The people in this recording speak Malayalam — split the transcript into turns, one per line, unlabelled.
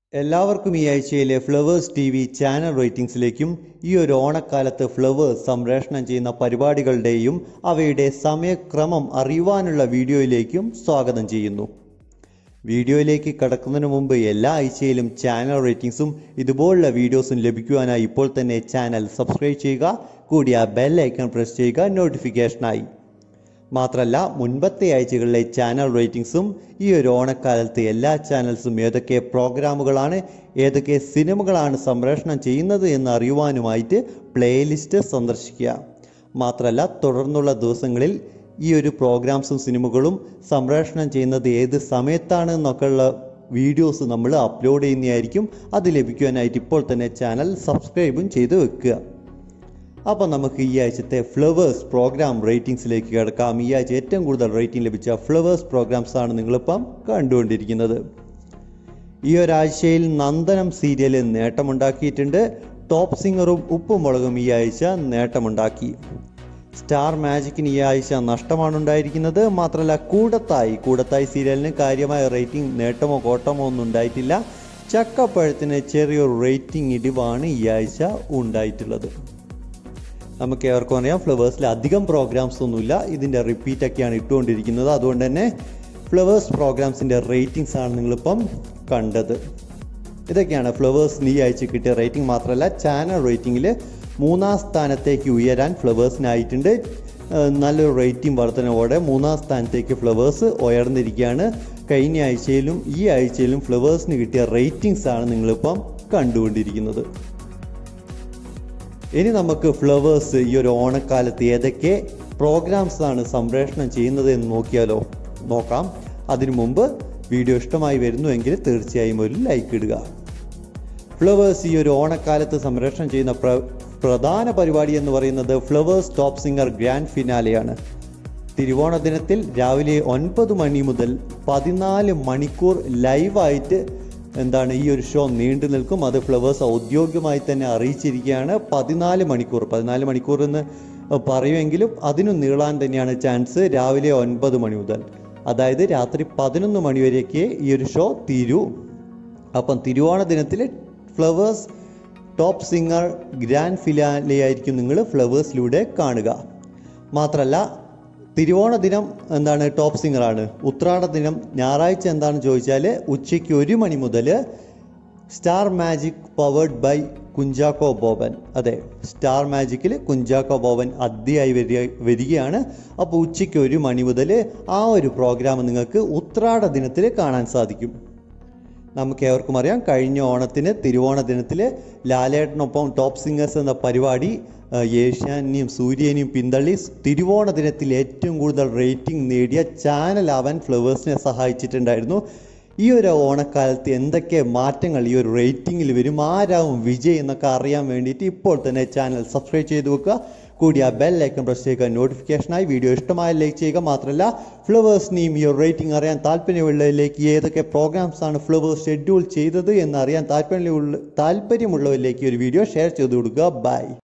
എല്ലാവർക്കും ഈ ആഴ്ചയിലെ ഫ്ലവേഴ്സ് ടി വി ചാനൽ റേറ്റിംഗ്സിലേക്കും ഈ ഒരു ഓണക്കാലത്ത് ഫ്ലവേഴ്സ് സംപ്രേഷണം ചെയ്യുന്ന പരിപാടികളുടെയും അവയുടെ സമയക്രമം അറിയുവാനുള്ള വീഡിയോയിലേക്കും സ്വാഗതം ചെയ്യുന്നു വീഡിയോയിലേക്ക് കടക്കുന്നതിന് മുമ്പ് എല്ലാ ആഴ്ചയിലും ചാനൽ റേറ്റിംഗ്സും ഇതുപോലുള്ള വീഡിയോസും ലഭിക്കുവാനായി ഇപ്പോൾ തന്നെ ചാനൽ സബ്സ്ക്രൈബ് ചെയ്യുക കൂടി ആ ബെൽ ഐക്കൺ പ്രസ് ചെയ്യുക നോട്ടിഫിക്കേഷനായി മാത്രമല്ല മുൻപത്തെ ആഴ്ചകളിലെ ചാനൽ റേറ്റിംഗ്സും ഈ ഒരു ഓണക്കാലത്ത് എല്ലാ ചാനൽസും ഏതൊക്കെ പ്രോഗ്രാമുകളാണ് ഏതൊക്കെ സിനിമകളാണ് സംപ്രേഷണം ചെയ്യുന്നത് എന്ന് അറിയുവാനുമായിട്ട് പ്ലേലിസ്റ്റ് സന്ദർശിക്കുക മാത്രമല്ല തുടർന്നുള്ള ദിവസങ്ങളിൽ ഈ ഒരു പ്രോഗ്രാംസും സിനിമകളും സംപ്രേഷണം ചെയ്യുന്നത് ഏത് സമയത്താണ് എന്നൊക്കെയുള്ള വീഡിയോസ് നമ്മൾ അപ്ലോഡ് ചെയ്യുന്നതായിരിക്കും അത് ലഭിക്കുവാനായിട്ട് ഇപ്പോൾ തന്നെ ചാനൽ സബ്സ്ക്രൈബും ചെയ്ത് വെക്കുക അപ്പോൾ നമുക്ക് ഈ ആഴ്ചത്തെ ഫ്ലവേഴ്സ് പ്രോഗ്രാം റേറ്റിംഗ്സിലേക്ക് കിടക്കാം ഈ ആഴ്ച ഏറ്റവും കൂടുതൽ റേറ്റിംഗ് ലഭിച്ച ഫ്ലവേഴ്സ് പ്രോഗ്രാംസ് ആണ് നിങ്ങളിപ്പം കണ്ടുകൊണ്ടിരിക്കുന്നത് ഈ ഒരാഴ്ചയിൽ നന്ദനം സീരിയൽ നേട്ടമുണ്ടാക്കിയിട്ടുണ്ട് ടോപ്പ് സിംഗറും ഉപ്പുമുളകും ഈ ആഴ്ച നേട്ടമുണ്ടാക്കി സ്റ്റാർ മാജിക്കിന് ഈ ആഴ്ച നഷ്ടമാണ് ഉണ്ടായിരിക്കുന്നത് മാത്രമല്ല കൂടത്തായി കൂടത്തായി സീരിയലിന് കാര്യമായ റേറ്റിംഗ് നേട്ടമോ കോട്ടമോ ഒന്നും ഉണ്ടായിട്ടില്ല ചക്കപ്പഴത്തിന് ചെറിയൊരു റേറ്റിംഗ് ഇടിവാണ് ഈ ആഴ്ച ഉണ്ടായിട്ടുള്ളത് നമുക്ക് ഏവർക്കും അറിയാം ഫ്ലവേഴ്സിൽ അധികം പ്രോഗ്രാംസ് ഒന്നുമില്ല ഇതിൻ്റെ റിപ്പീറ്റ് ഒക്കെയാണ് ഇട്ടുകൊണ്ടിരിക്കുന്നത് അതുകൊണ്ട് തന്നെ ഫ്ലവേഴ്സ് പ്രോഗ്രാംസിൻ്റെ റേറ്റിംഗ്സ് ആണ് നിങ്ങളിപ്പം കണ്ടത് ഇതൊക്കെയാണ് ഫ്ലവേഴ്സിന് ഈ ആഴ്ച കിട്ടിയ റേറ്റിംഗ് മാത്രമല്ല ചാനൽ റേറ്റിംഗിൽ മൂന്നാം സ്ഥാനത്തേക്ക് ഉയരാൻ ഫ്ലവേഴ്സിനായിട്ടുണ്ട് ഏഹ് നല്ലൊരു റേറ്റിംഗ് വർധനവോടെ മൂന്നാം സ്ഥാനത്തേക്ക് ഫ്ലവേഴ്സ് ഉയർന്നിരിക്കുകയാണ് കഴിഞ്ഞ ആഴ്ചയിലും ഈ ആഴ്ചയിലും ഫ്ലവേഴ്സിന് കിട്ടിയ റേറ്റിംഗ്സ് ആണ് നിങ്ങളിപ്പം കണ്ടുകൊണ്ടിരിക്കുന്നത് ഇനി നമുക്ക് ഫ്ലവേഴ്സ് ഈ ഒരു ഓണക്കാലത്ത് ഏതൊക്കെ പ്രോഗ്രാംസ് ആണ് സംപ്രേഷണം ചെയ്യുന്നത് എന്ന് നോക്കിയാലോ നോക്കാം അതിനു മുമ്പ് വീഡിയോ ഇഷ്ടമായി വരുന്നുവെങ്കിൽ തീർച്ചയായും ഒരു ലൈക്ക് ഇടുക ഫ്ലവേഴ്സ് ഈ ഒരു ഓണക്കാലത്ത് സംപ്രേഷണം ചെയ്യുന്ന പ്ര പ്രധാന പരിപാടി എന്ന് പറയുന്നത് ഫ്ലവേഴ്സ് ടോപ്പ് സിംഗർ ഗ്രാൻഡ് ഫിനാലെയാണ് തിരുവോണ ദിനത്തിൽ രാവിലെ ഒൻപത് മണി മുതൽ പതിനാല് മണിക്കൂർ ലൈവായിട്ട് എന്താണ് ഈ ഒരു ഷോ നീണ്ടു നിൽക്കും അത് ഫ്ലവേഴ്സ് ഔദ്യോഗികമായി തന്നെ അറിയിച്ചിരിക്കുകയാണ് പതിനാല് മണിക്കൂർ പതിനാല് മണിക്കൂർ എന്ന് പറയുമെങ്കിലും അതിനും നീളാൻ തന്നെയാണ് ചാൻസ് രാവിലെ ഒൻപത് മണി മുതൽ അതായത് രാത്രി പതിനൊന്ന് മണി വരെയൊക്കെ ഈ ഒരു ഷോ തീരൂ അപ്പം തിരുവോണ ദിനത്തിൽ Flowers top singer grand finale ആയിരിക്കും നിങ്ങൾ ഫ്ലവേഴ്സിലൂടെ കാണുക മാത്രമല്ല തിരുവോണ ദിനം എന്താണ് ടോപ്പ് സിംഗറാണ് ഉത്രാട ദിനം ഞായറാഴ്ച എന്താണെന്ന് ചോദിച്ചാൽ ഉച്ചയ്ക്ക് ഒരു മണി മുതൽ star magic powered by Kunchacko Boban അതെ സ്റ്റാർ മാജിക്കിൽ കുഞ്ചാക്കോ ബോബൻ അധ്യായി വരിക വരികയാണ് അപ്പോൾ ഉച്ചയ്ക്ക് ഒരു മണി മുതൽ ആ ഒരു പ്രോഗ്രാം നിങ്ങൾക്ക് ഉത്രാട ദിനത്തിൽ കാണാൻ സാധിക്കും നമുക്ക് ഏവർക്കും അറിയാം കഴിഞ്ഞ ഓണത്തിന് തിരുവോണ ദിനത്തിൽ ലാലേട്ടനൊപ്പം ടോപ്പ് സിംഗേഴ്സ് എന്ന പരിപാടി ആ, ഏഷ്യാനെയും സൂര്യനെയും പിന്തള്ളി തിരുവോണ ദിനത്തിൽ ഏറ്റവും കൂടുതൽ റേറ്റിംഗ് നേടിയ ചാനലാവാൻ ഫ്ലവേഴ്സിനെ സഹായിച്ചിട്ടുണ്ടായിരുന്നു ഈ ഒരു ഓണക്കാലത്ത് എന്തൊക്കെ മാറ്റങ്ങൾ ഈ ഒരു റേറ്റിംഗിൽ വരും ആരാവും വിജയ് എന്നൊക്കെ അറിയാൻ വേണ്ടിയിട്ട് ഇപ്പോൾ തന്നെ ചാനൽ സബ്സ്ക്രൈബ് ചെയ്ത് വെക്കുക കൂടി ആ ബെൽ ഐക്കൺ പ്രസ് ചെയ്യുക നോട്ടിഫിക്കേഷനായി വീഡിയോ ഇഷ്ടമായ ലൈക്ക് ചെയ്യുക മാത്രമല്ല ഫ്ലവേഴ്സിനെയും ഈ ഒരു റേറ്റിംഗ് അറിയാൻ താല്പര്യമുള്ളവരിലേക്ക് ഏതൊക്കെ പ്രോഗ്രാംസ് ആണ് ഫ്ലവേഴ്സ് ഷെഡ്യൂൾ ചെയ്തത് എന്ന് അറിയാൻ താല്പര്യമുള്ള താല്പര്യമുള്ളവരിലേക്ക് ഈ ഒരു വീഡിയോ ഷെയർ ചെയ്ത് കൊടുക്കുക ബൈ